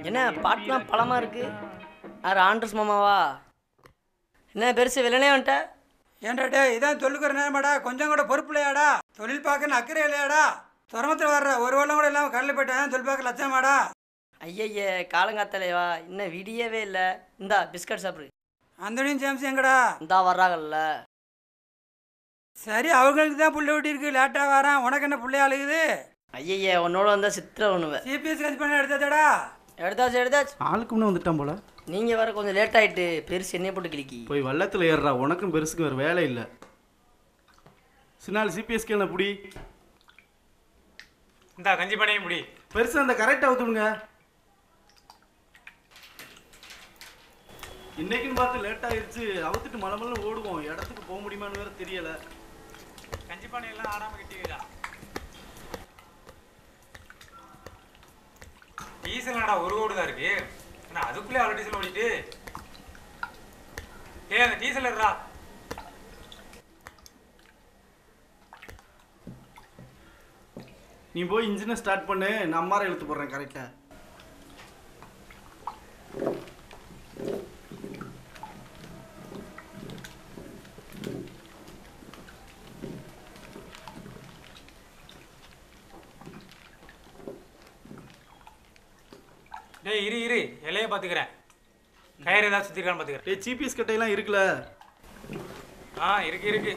என்ன பாட்டுலாம் பழமா இருக்கு யார் ஆண்ட்ரஸ் மாமாவா என்ன பெருசு வெள்ளனே வந்துட்ட ஏன்டா டேய் இதான் சொல்லுக்கிற நேரமாடா கொஞ்சம் கூட பொறுப்பு இல்லையாடா தொழில் பார்க்கன்னு அக்கறை இல்லையாடா துறமத்தில் வர்ற ஒரு வருடம் கூட இல்லாமல் கடலில் போயிட்டேன் தொழில் பார்க்க லட்சமாடா ஐயய்ய காலங்காத்தலைவா இன்னும் விடியவே இல்லை இந்தா பிஸ்கட் சாப்பிடு அந்தனியும் ஜேம்ஸ் எங்கடா இந்தா வர்றாங்கல்ல சரி அவங்களுக்கு தான் புள்ள விட்டி இருக்கு லேட்டாக வரான் உனக்கு என்ன புள்ளைய அழுகுது ஐயய்ய உன்னோட வந்தா சித்திர ஒண்ணுவேன் சிபிஎஸ் கட்சி பண்ண எடுத்தாச்சடா எடுத்தாச்சு எடுத்தாச்சு ஆளுக்கு முன்னே வந்துட்டான் போல நீங்கள் வர கொஞ்சம் லேட் ஆயிட்டு பெருசு என்னைய போட்டு கிளிக்கி போய் வள்ளத்தில் ஏறுறா உனக்கும் பெருசுக்கு வேறு வேலை இல்லை சின்னால் சிபிஎஸ்கே என்ன புடி இந்தா கஞ்சி பண்ணையும் முடி பெருசு அந்த கரெக்டாக ஊற்றுடுங்க இன்னைக்குன்னு பார்த்து லேட் ஆயிருச்சு அவுத்துட்டு மலை மலை ஓடுவோம் இடத்துக்கு போக முடியுமான்னு வேற தெரியல கஞ்சி பண்ணையெல்லாம் ஆடாம கட்டிக்கிறா டீசல் என்னடா ஒரு கோடு தான் இருக்கு ஆனா அதுக்குள்ளே அவ்வளோ டீசல் ஓடிட்டு ஏய் அந்த டீசல் இருடா நீ போய் இன்ஜினை ஸ்டார்ட் பண்ணு நான் அம்மாரை இழுத்து போடுறேன் கரெக்டாக டேய் இரு இரு இலைய பார்த்துக்கிறேன் கயிறு ஏதாவது சுற்றிருக்கான்னு பார்த்துக்கிறேன் ஏய் ஜிபிஎஸ் கட்டையெல்லாம் இருக்குல்ல ஆ இருக்கு இருக்கு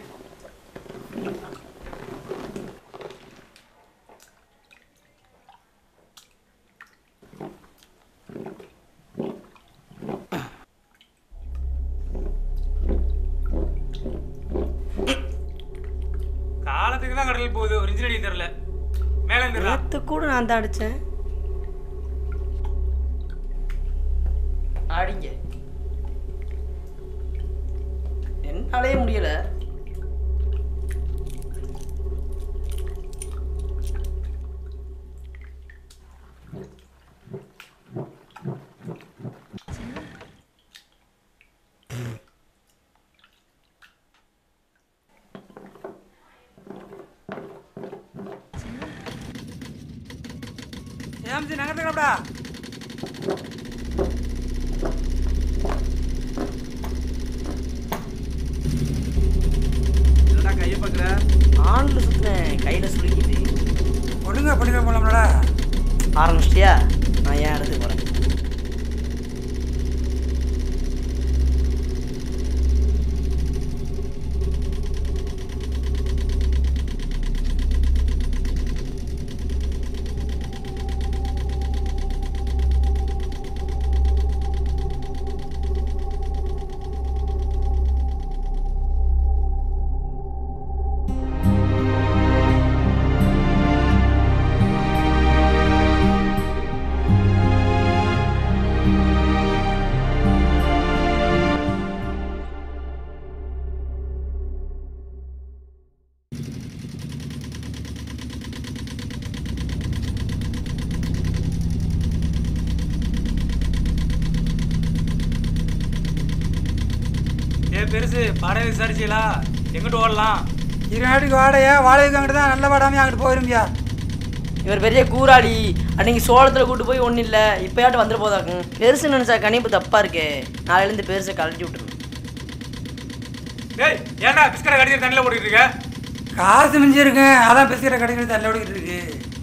காலத்துக்கு தான் கடலில் போகுது ஒரு இன்ஜின் அடி தரல மேலே இருந்துடா நேற்று கூட நான் தான் அடித்தேன் அடிங்க என்னாலே முடியல ஜேம்ஸ் நகர்த்துக்கடா என்னடா கையை பார்க்குற ஆண்டில் சுற்றினேன் கையில் சுருக்கிட்டு ஒழுங்கா பண்ணிக்க போலாம்லடா ஆரம்பிச்சிட்டியா நான் ஏன் இடத்துக்கு போகிறேன் ஏ பெருசு படம் விசாரிச்சீங்களா எங்கிட்டு ஓடலாம் இருநாட்டுக்கு வாடையா வாடகைக்கு அங்கிட்டு தான் நல்ல வாடாமே அங்கிட்டு போயிருந்தியா இவர் பெரிய கூறாளி அன்னைக்கு சோளத்தில் கூட்டு போய் ஒன்றும் இல்லை இப்போயாட்டு வந்துட போதாக்கும் பெருசு நினச்சா கணிப்பு தப்பாக இருக்கே நாளையிலேருந்து பெருசை கழட்டி விட்டுருணும் டேய் ஏன்டா பிஸ்கரை கடிச்சு தண்ணியில் போட்டுக்கிட்டு இருக்க காசு மிஞ்சி இருக்கேன் அதான் பிஸ்கரை கடைக்கிறது தள்ள ஓடிக்கிட்டு இருக்கு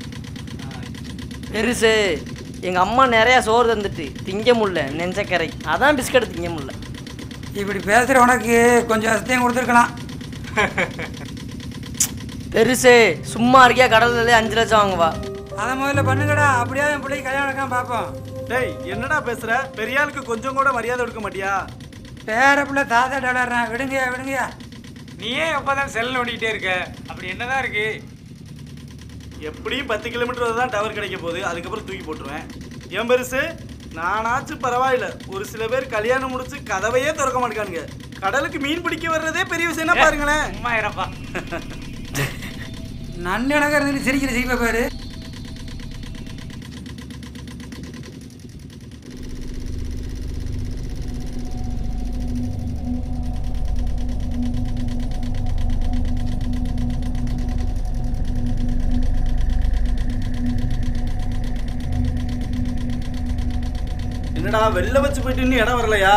பெருசு எங்கள் அம்மா நிறையா சோறு தந்துட்டு திங்க முடியல நெஞ்சக்கரை அதான் பிஸ்கட் திங்க முடியல இப்படி பேசுகிற உனக்கு கொஞ்சம் வசதியும் கொடுத்துருக்கலாம் பெருசு சும்மா இருக்கியா கடல்ல அஞ்சு லட்சம் வாங்குவா அதை முதல்ல பண்ணுங்கடா அப்படியே என் பிள்ளைக்கு கல்யாணம் நடக்காம பார்ப்போம் டேய் என்னடா பேசுற பெரிய ஆளுக்கு கொஞ்சம் கூட மரியாதை கொடுக்க மாட்டியா பேர பிள்ளை தாத்தா டாலர்றேன் விடுங்கயா விடுங்கயா நீ ஏன் எப்போதான் செல்ல ஓடிக்கிட்டே இருக்க அப்படி என்னதான் இருக்கு எப்படியும் பத்து கிலோமீட்டர் தான் டவர் கிடைக்க போகுது அதுக்கப்புறம் தூக்கி போட்டுருவேன் ஏன் பெருசு நானாச்சும் பரவாயில்ல ஒரு சில பேர் கல்யாணம் முடிச்சு கதவையே திறக்க மாட்டேங்கானுங்க கடலுக்கு மீன் பிடிக்க வர்றதே பெரிய விஷயம்னா பாருங்களேன் சும்மா இறப்பா நன்னடங்க இருந்து சிரிக்கிற சிரிப்பை பாரு என்னடா வெளில வச்சு போயிட்டு இன்னும் இடம் வரலையா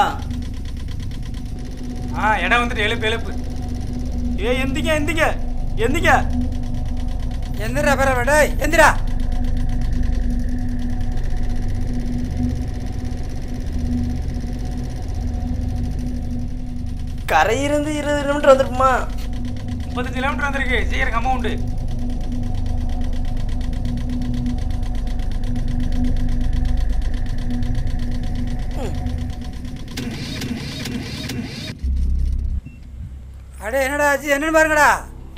ஆ இடம் வந்துட்டு எழுப்பு எழுப்பு ஏ எந்திங்க எந்திங்க எந்திங்க எந்திரா பரவாயில்ல டேய் எந்திரா கரையிருந்து இருபது கிலோமீட்டர் வந்துருக்குமா முப்பத்தஞ்சு கிலோமீட்டர் வந்திருக்கு சீக்கிரம் அமௌண்ட்டு அடே என்னடா ஆச்சு என்னன்னு பாருங்கடா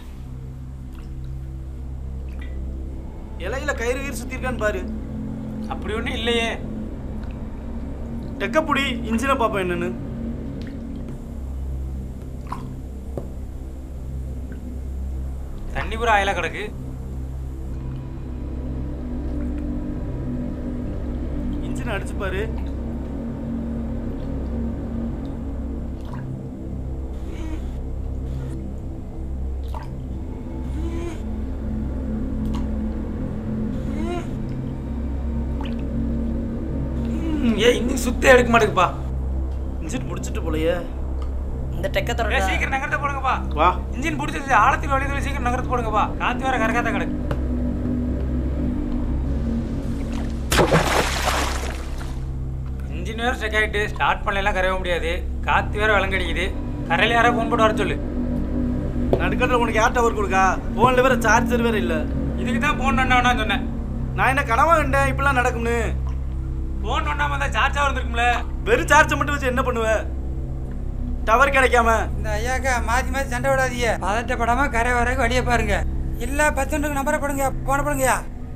இலையில கயிறு கயிறு சுத்திருக்கான்னு பாரு அப்படி ஒன்றும் இல்லையே டெக்கப்புடி இன்ஜினை பார்ப்போம் என்னன்னு தண்ணி பூரா ஆயிலா கிடக்கு இன்ஜினை அடிச்சு பாரு ம், ஏய் இன்னும் சுத்தே எடுக்க மாட்டேங்குப்பா இன்ஜின் முடிச்சிட்டு போலையே இந்த டெக்க ஏய், தொடர சீக்கிரம் நகரத்தை போடுங்கப்பா வா இன்ஜின் பிடிச்சிருச்சு ஆழத்தில் வழியில் சீக்கிரம் நகரத்து போடுங்கப்பா காத்து வேற கரகாத்த கிடக்கு இன்ஜின் வேற செக் ஆகிட்டு ஸ்டார்ட் பண்ணலாம் கரைய முடியாது காத்து வேற விளங்கடிக்குது கரையில யாரோ ஃபோன் போட்டு வர சொல்லு நடுக்கட்டில் உனக்கு யார் டவர் கொடுக்கா ஃபோனில் வேற சார்ஜர் வேற இல்லை இதுக்கு தான் ஃபோன் பண்ணா சொன்னேன் நான் என்ன கனவா கண்டேன் இப்படிலாம் நடக்கும்னு ஃபோன் பண்ணாம இருந்தா சார்ஜா வந்துருக்கும்ல வெறும் சார்ஜை மட்டும் வச்சு என்ன பண்ணுவ டவர் கிடைக்காம இந்த ஐயாக்கா மாற்றி மாற்றி சண்டை விடாதீங்க பதட்டப்படாம கரை வரைக்கும் வழியை பாருங்க இல்லை பத்து நம்பரை போடுங்க போன போடுங்கய்யா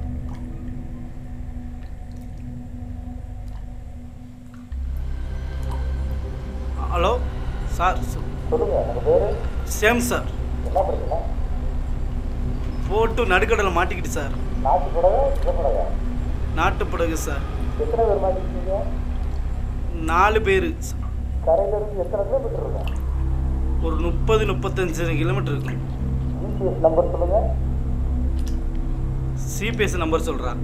ஹலோ சார் சேம் சார் போட்டு நடுக்கடலை மாட்டிக்கிட்டு சார் நாட்டு படகு சார் நாலு பேர் ஒரு முப்பது முப்பத்தஞ்சு கிலோமீட்டர் இருக்கும் சிபிஎஸ் நம்பர் சொல்றா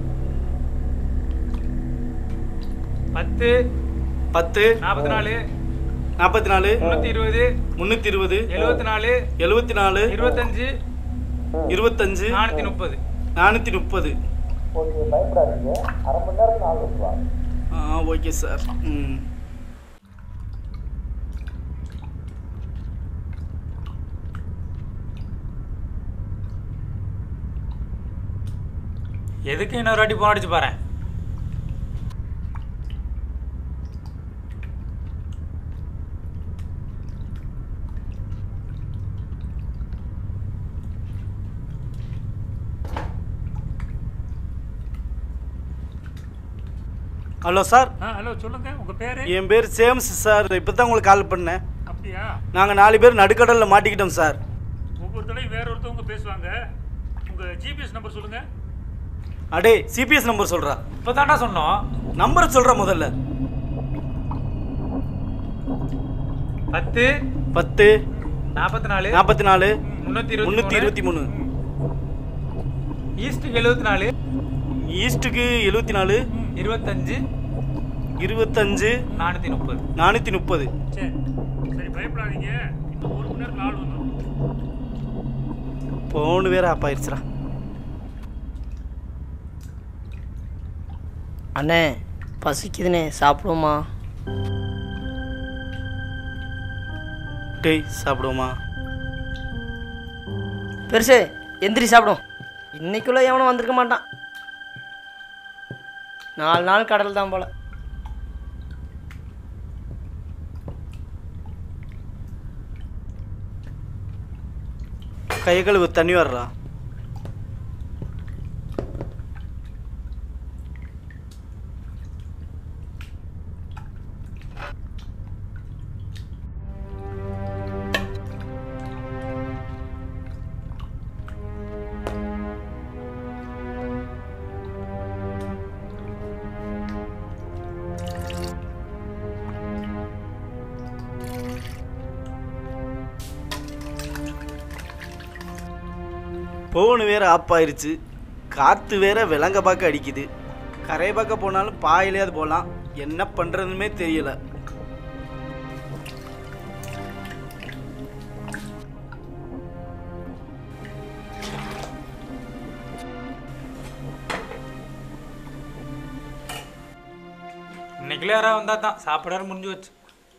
பத்து பத்து நாற்பத்தி நாலு நாற்பத்தி நாலு முந்நூற்றி இருபது முந்நூற்றி இருபது எழுபத்தி நாலு எழுபத்தி நாலு இருபத்தஞ்சு இருபத்தஞ்சு நானூற்றி முப்பது நானூற்றி முப்பது ஆ ஓகே சார் ம் எதுக்கு இன்னொரு வாட்டி போன் அடிச்சு பாரு ஹலோ சார் ஆ ஹலோ சொல்லுங்க உங்க பேரு என் பேர் சேம்ஸ் சார் இப்போ தான் உங்களுக்கு கால் பண்ணேன் அப்படியா நாங்கள் நாலு பேர் நடுக்கடலில் மாட்டிக்கிட்டோம் சார் ஒவ்வொருத்தரையும் வேற ஒருத்தவங்க பேசுவாங்க உங்க ஜிபிஎஸ் நம்பர் சொல்லுங்க அடே சிபிஎஸ் நம்பர் சொல்கிறா இப்போ தாண்டா சொன்னோம் நம்பரை சொல்கிறா முதல்ல பத்து பத்து நாற்பத்தி நாலு நாற்பத்தி நாலு முந்நூற்றி முந்நூற்றி இருபத்தி மூணு ஈஸ்ட்டுக்கு எழுபத்தி நாலு ஈஸ்ட்டுக்கு எழுபத்தி நாலு இருபத்தஞ்சு இருபத்தஞ்சு நானூற்றி முப்பது நானூற்றி முப்பது சரி சரி பயப்படாதீங்க ஒரு மணி நேரத்தில் ஆள் வந்துடும் போன் வேற ஆப் ஆயிடுச்சுடா அண்ணே பசிக்குதுண்ணே சாப்பிடுவோமா டேய் சாப்பிடுவோமா பெருசு எந்திரி சாப்பிடும் இன்னைக்குள்ள எவனும் வந்திருக்க மாட்டான் நாலு நாள் கடல் தான் போல கையை கழுவு தண்ணி வர்றா போன் வேற ஆப் ஆயிருச்சு காற்று வேற விலங்க பார்க்க அடிக்குது கரையை பார்க்க போனாலும் பாயிலையாவது போகலாம் என்ன பண்ணுறதுமே தெரியல இன்னைக்குள்ள யாராவது வந்தா தான் சாப்பிடாரு முடிஞ்சு வச்சு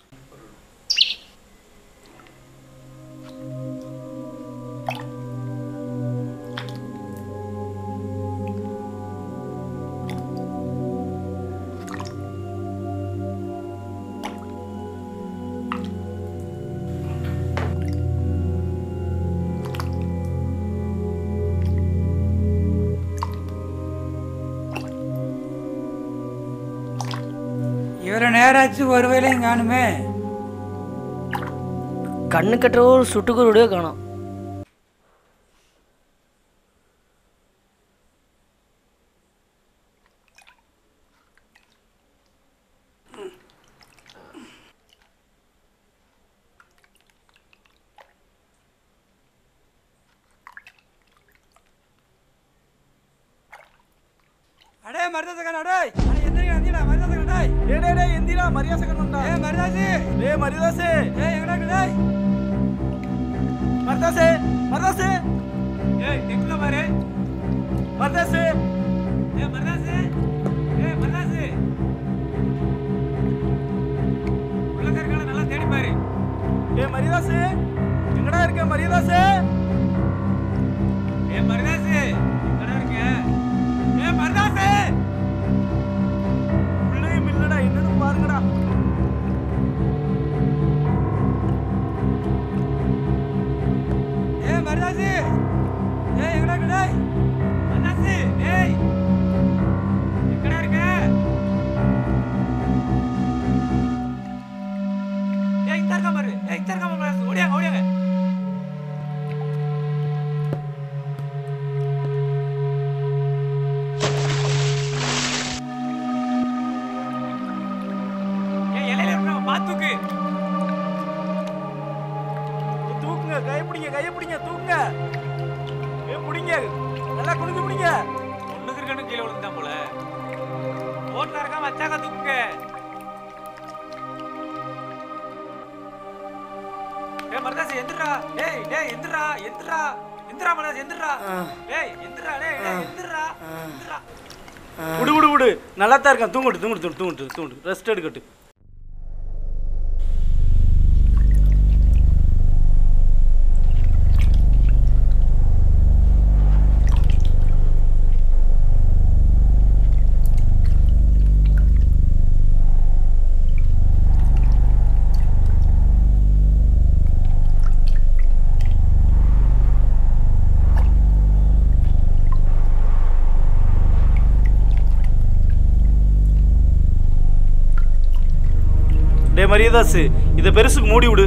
இவ்வளோ நேராச்சு ஒரு வேலையும் காணுமே கண்ணு கட்டுற ஒரு சுட்டுக்குருடையோ காணோம் அடே மருதாசக்கன் அடே அடே எந்திரிங்க வந்தீங்களா மருதாசக்கன் டேய் டே டே டே எந்திரா மரியாதை கண்ணுண்டா ஏ மருதாசி டே மரியாதாசே ஏ எங்கடா இருக்கு டேய் மர்தாசே மர்தாசே ஏய் நெக்ல பாரு மர்தாசே ஏ மர்தாசு ஏ மர்தாசு உள்ளக்காரங்களை நல்லா தேடி பாரு ஏ மரியாதாசே எங்கடா இருக்க மரியாதாசே ஏ மர்தாசு எங்கடா இருக்க ஏ மர்தாசு உள்ளேயும் இல்லடா என்னன்னு பாருங்கடா ஏ மருதாசி ஏ எங்கடா இருக்கு டேய் மர்தாசு ஏய் எங்கடா இருக்க ஏய் இங்க இருக்க பாரு ஏய் இங்க இருக்க பாரு மர்தாசு ஓடியாங்க ஓடியாங்க ஏய் இலையில இருக்க பாத்துக்கு தூக்குங்க கையை பிடிங்க கையை பிடிங்க தூக்குங்க ஏ பிடிங்க நல்லா குனிஞ்சு பிடிங்க ஒண்ணுக்கு இருக்கணும் கீழே விழுந்தான் போல ஓட்டுல இருக்காம வச்சாக்க தூக்குங்க ஏய் மர்தாஸ் எந்திரா ஏய் டேய் எந்திரா எந்திரா எந்திரா மர்தாஸ் எந்திரா ஏய் எந்திரா டேய் டேய் எந்திரா எந்திரா விடு விடு விடு நல்லா தான் இருக்கான் தூங்கட்டு தூங்கட்டு தூங்கட்டு தூங்கட்டு ரெஸ்ட் எடுக்கட்டு டே மரியதாஸ் இதை பெருசுக்கு மூடி விடு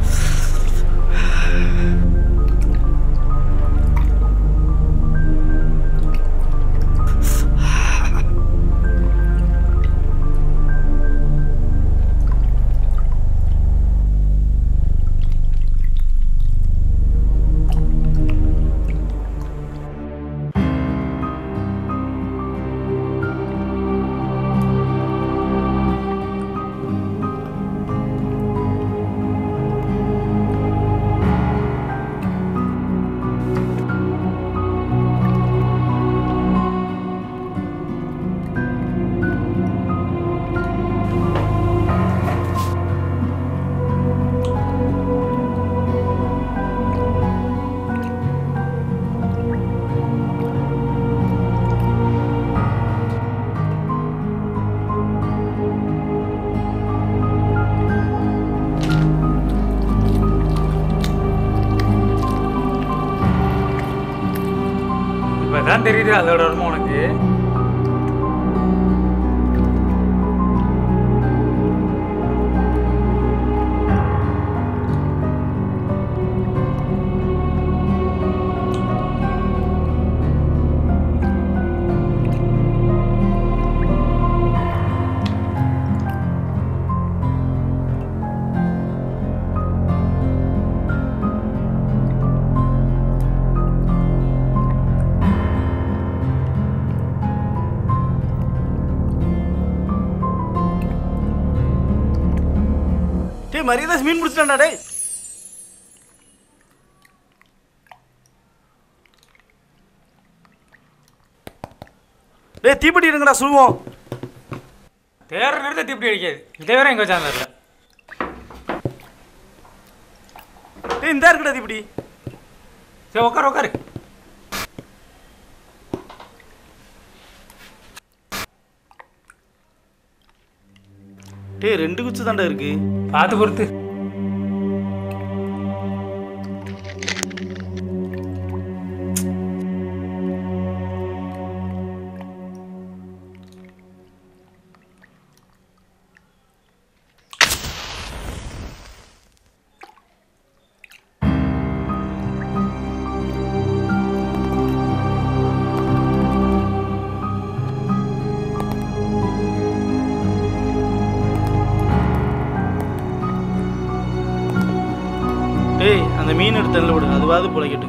இப்பதான் தெரியுது அதோட வருமா உனக்கு டேய் மரியாதை மீன் பிடிச்சிட்டான்டா டேய் டேய் தீப்பெட்டி இருங்கடா சுடுவோம் தேற நேரத்தை தீப்படி அடிக்காது இதே வேற எங்க வச்சாங்க தெரியல டேய் இந்த இருக்குடா தீப்பெட்டி சரி உட்காரு உட்காரு டேய் ரெண்டு குச்சி தாண்டா இருக்கு பார்த்து பொறுத்து டேய் அந்த மீன் எடுத்து தள்ள விடு அதுவாது பிழைக்கட்டு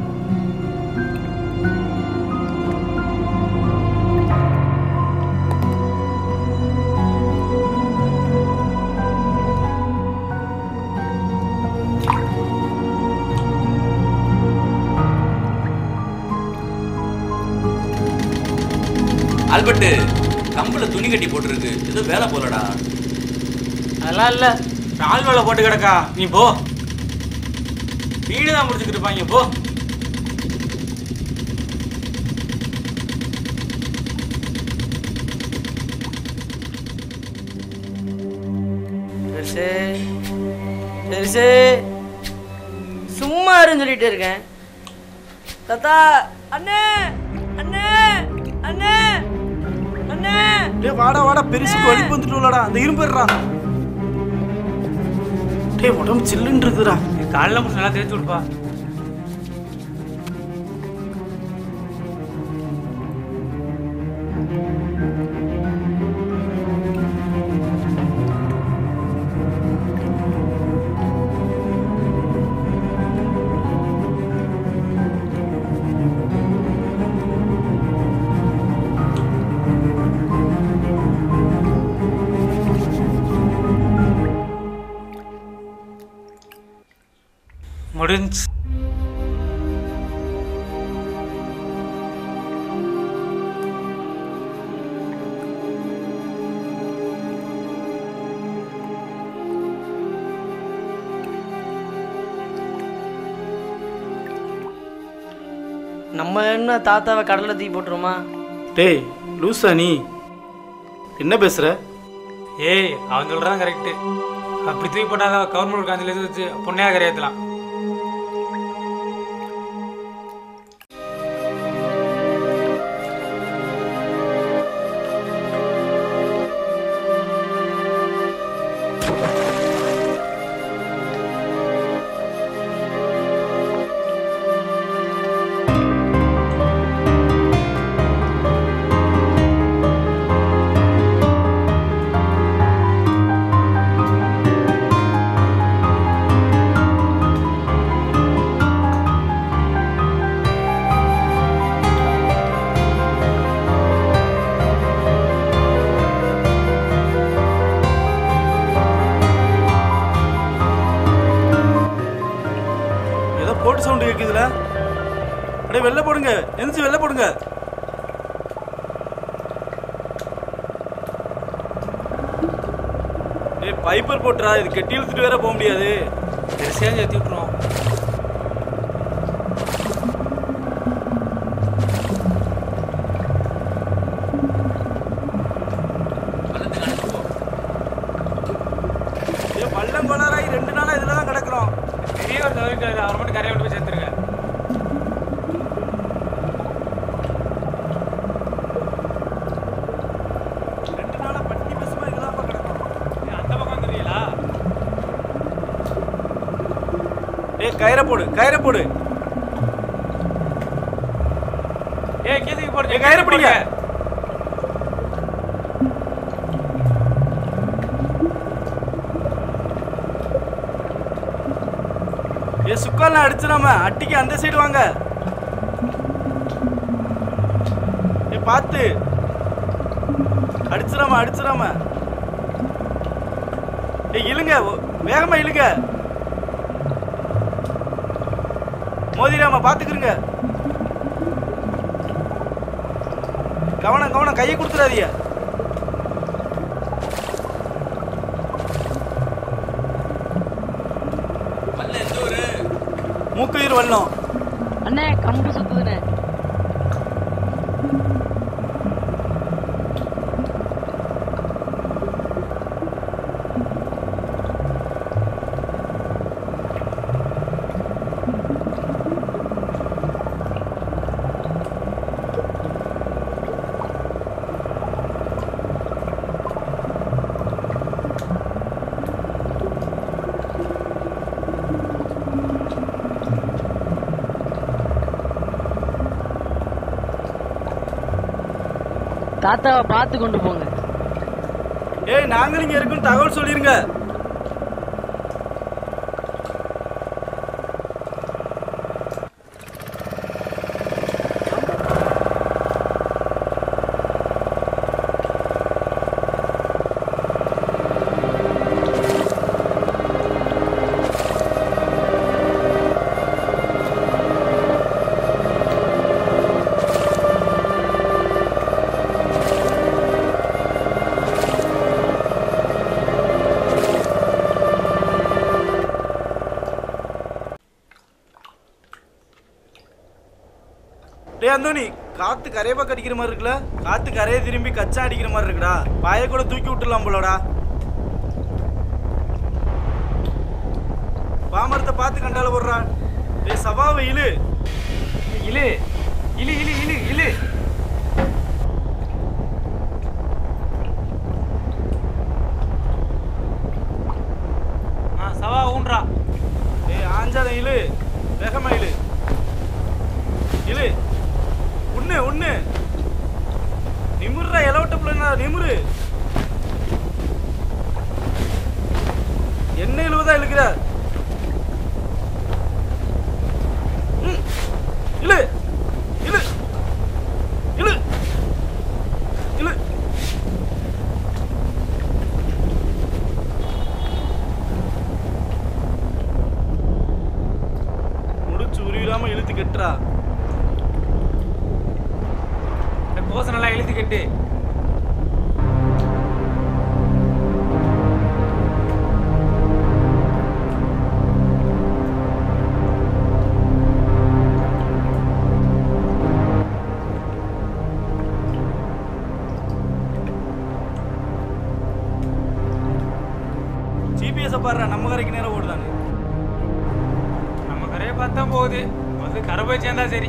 ஆல்பர்ட் கம்புல துணி கட்டி போட்டிருக்கு ஏதோ வேலை போலடா அதெல்லாம் இல்ல நாள் வேலை போட்டு கிடக்கா நீ போ வீடு தான் முடிச்சுக்கிட்டு இருப்பாங்க போ பெருசு பெருசு சும்மா இருன்னு சொல்லிட்டு இருக்கேன் தாத்தா அண்ணே அண்ணே அண்ணே அண்ணே டேய் வாடா வாடா பெருசுக்கு வலிப்பு வந்துட்டுலடா அந்த இரும்புறா டேய் உடம்பு சில்லுன்னு இருக்குதுடா காலைல முடிச்சு நல்லா தேய்ச்சி விடுப்பா முடிஞ்சு நம்ம என்ன தாத்தாவை கடல்ல தூக்கி போட்டுருமா டேய் லூசா நீ என்ன பேசுற ஏய் அவன் சொல்றதான் கரெக்ட் அப்படி தூக்கி போட்டாதான் கவர்மெண்ட் காந்தில இருந்து வச்சு பொண்ணையா கரையாத்தலாம் ஏதோ போட்டு சவுண்டு கேக்குதுல அப்படியே வெளில போடுங்க எந்திரிச்சு வெளில போடுங்க ஏய் பைப்பர் போட்டுறா இது கெட்டி இழுத்துட்டு வேற போக முடியாது பெருசா ஏற்றி விட்டுருவோம் பள்ளத்துக்கு அனுப்பி போ ஏய் பள்ளம் கொளாராய் ரெண்டு நாளா இதுல தான் கிடக்குறோம் பெரிய ஒரு தவிர்க்காரு அவர் மட்டும் கரையை விட்டு போய் சேர்த்துருங்க ரெண்டு நாளா பட்டி பசுமா இதெல்லாம் கிடக்கும் ஏய், அந்த பக்கம் தெரியலா ஏய் கயிறை போடு கயிறை போடு ஏய் கேதுக்கு போடுங்க ஏய், கயிறை பிடிங்க. ஏ சுக்காலாம் அடிச்சிடாம அட்டிக்கு அந்த சைடு வாங்க ஏ பார்த்து அடிச்சிடாம அடிச்சிடாம ஏ இழுங்க ஒ- வேகமா இழுங்க மோதிராம பாத்துக்கிறங்க கவனம் கவனம் கையை கொடுத்துடாதீங்க வல்ல எந்த ஊரு மூக்குயிர் வல்லம் அண்ணே கம்பு சுத்துதுண்ணே தாத்தாவை பார்த்து கொண்டு போங்க ஏய் நாங்களும் இங்க இருக்குன்னு தகவல் சொல்லிருங்க டேய் அந்தோனி காத்து கரையை பக்கம் அடிக்கிற மாதிரி இருக்குல்ல காத்து கரையை திரும்பி கச்சா அடிக்கிற மாதிரி இருக்குடா பாய கூட தூக்கி விட்டுலாம் போலடா பாமரத்தை பார்த்து கண்டால போடுறா டேய் சபாவை இழு இழு இழு இழு இழு இழு ஆ சவா ஊன்றா டேய் ஆஞ்சாத இழு வேகமா இழு இழு உண்ணு உண்ணு நிமிர்றா இலவட்ட பிள்ளைனா நிமிரு என்ன இழுவதா இழுக்கிற ம். இழு இழு இழு இழு முடிச்சு உருவிடாம இழுத்து கட்டுறா இந்த கோசை நல்லா இழுத்துக்கிட்டு ஜிபிஎஸ் பாடுறா நம்ம கரைக்கு நேரம் ஓடுதானு நம்ம கரையை பார்த்தா போகுது வந்து கரை போய் சேர்ந்தா சரி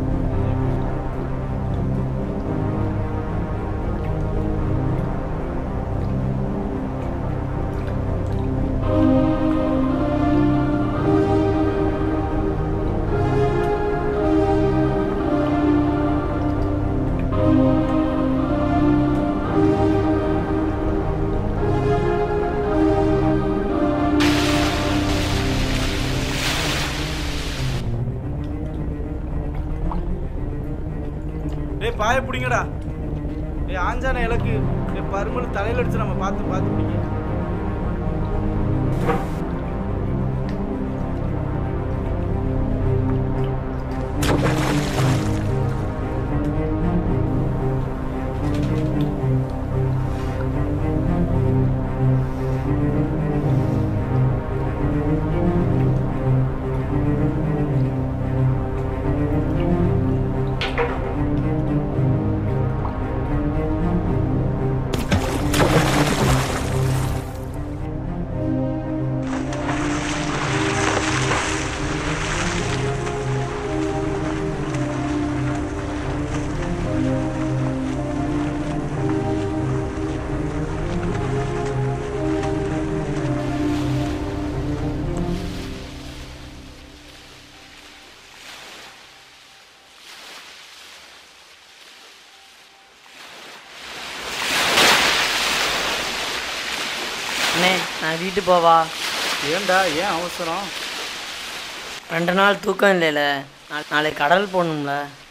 டேய் பாய பிடிங்கடா டேய் ஆஞ்சான இலக்கு டேய் பருமல் தலையில அடிச்சு நம்ம பார்த்து பார்த்து பிடிங்க அண்ணே நான் வீட்டு போவா ஏன்டா ஏன் அவசரம் ரெண்டு நாள் தூக்கம் இல்லைல நாளைக்கு கடல் போகணும்ல